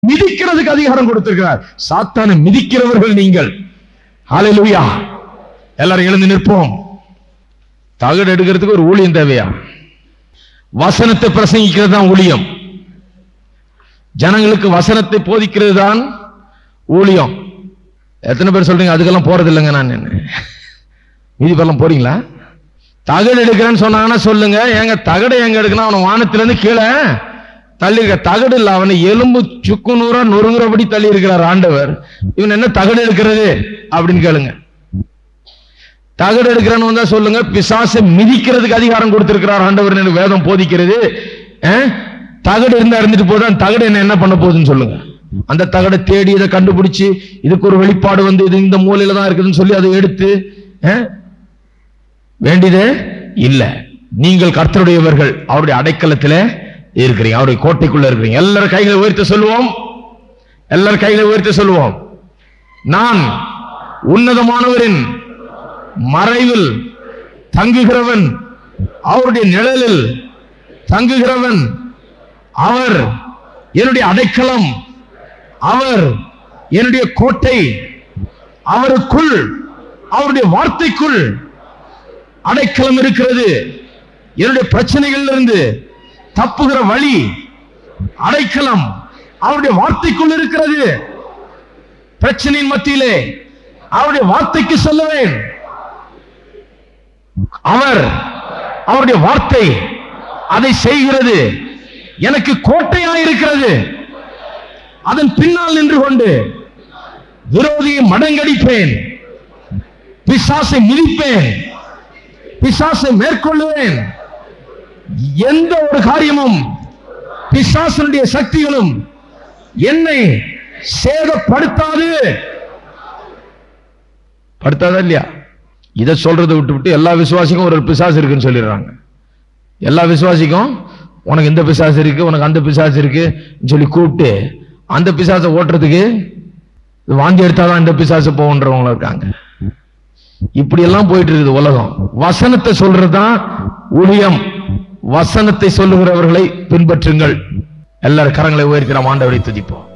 மிதிக்கிறதுக்கு அதிகாரம் கொடுத்திருக்கிறார் சாத்தானை மிதிக்கிறவர்கள் நீங்கள் ஹalleluya எல்லாரும் எழுந்து நிற்போம் தகடு எடுக்கிறதுக்கு ஒரு ஊழியம் தேவையா வசனத்தை பிரசங்கிக்கிறது தான் ஊழியம் ஜனங்களுக்கு வசனத்தை போதிக்கிறது தான் ஊழியம் எத்தனை பேர் சொல்றீங்க அதுக்கெல்லாம் போறது இல்லைங்க நான் மீதி பேர்லாம் போறீங்களா தகடு எடுக்கிறேன்னு சொன்னாங்கன்னா சொல்லுங்க ஏங்க தகடை எங்க எடுக்கணும் அவனை வானத்துல இருந்து கீழே தள்ளி இருக்க தகடு இல்ல அவனை எலும்பு சுக்கு நூறா நொறுங்குறபடி தள்ளி இருக்கிறார் ஆண்டவர் இவன் என்ன தகடு எடுக்கிறது அப்படின்னு கேளுங்க தகடு எடுக்கிறன்னு வந்தா சொல்லுங்க பிசாசை மிதிக்கிறதுக்கு அதிகாரம் கொடுத்திருக்கிறார் ஆண்டவர் எனக்கு வேதம் போதிக்கிறது அஹ்? தகடு இருந்தா இருந்துட்டு போதும் அந்த தகடு என்ன என்ன பண்ண போகுதுன்னு சொல்லுங்க அந்த தகடை தேடி இதை கண்டுபிடிச்சு இதுக்கு ஒரு வெளிப்பாடு வந்து இது இந்த மூலையில தான் இருக்குதுன்னு சொல்லி அதை எடுத்து அஹ்? வேண்டியதே இல்ல நீங்கள் கர்த்தருடையவர்கள் அவருடைய அடைக்கலத்திலே இருக்கிறீங்க அவருடைய கோட்டைக்குள்ள இருக்கிறீங்க எல்லாரும் கைகளை உயர்த்த சொல்லுவோம் எல்லாரும் கைகளை உயர்த்த சொல்லுவோம் நான் உன்னதமானவரின் மறைவில் தங்குகிறவன் அவருடைய நிழலில் தங்குகிறவன் அவர் என்னுடைய அடைக்கலம் அவர் என்னுடைய கோட்டை அவருக்குள் அவருடைய வார்த்தைக்குள் அடைக்கலம் இருக்கிறது என்னுடைய பிரச்சனைகள்ல இருந்து தப்புகிற வழி அடைக்கலம் அவருடைய வார்த்தைக்குள் இருக்கிறது பிரச்சனையின் மத்தியிலே அவருடைய வார்த்தைக்கு சொல்லுவேன் அவர் அவருடைய வார்த்தை அதை செய்கிறது எனக்கு கோட்டையாய் இருக்கிறது அதன் பின்னால் நின்று கொண்டு விரோதியை மடங்கடிப்பேன் பிசாசை மிதிப்பேன் பிசாசை மேற்கொள்ளுவேன் எந்த ஒரு காரியமும் பிசாசனுடைய சக்திகளும் என்னை சேதப்படுத்தாது படுத்தாதா இல்லையா இதை சொல்றதை விட்டு விட்டு எல்லா விசுவாசிக்கும் ஒரு பிசாசு இருக்குன்னு சொல்லிடுறாங்க எல்லா விசுவாசிக்கும் உனக்கு இந்த பிசாசு இருக்கு உனக்கு அந்த பிசாசு இருக்கு சொல்லி கூப்பிட்டு அந்த பிசாசை ஓட்டுறதுக்கு இது வாந்தி எடுத்தாதான் இந்த பிசாசு போகன்றவங்க இருக்காங்க இப்படி எல்லாம் போயிட்டு இருக்குது உலகம் வசனத்தை சொல்றதுதான் ஊழியம் வசனத்தை சொல்லுகிறவர்களை பின்பற்றுங்கள் எல்லாரும் கரங்களை உயர்த்தி நாம் ஆண்டவரை துதிப்போம்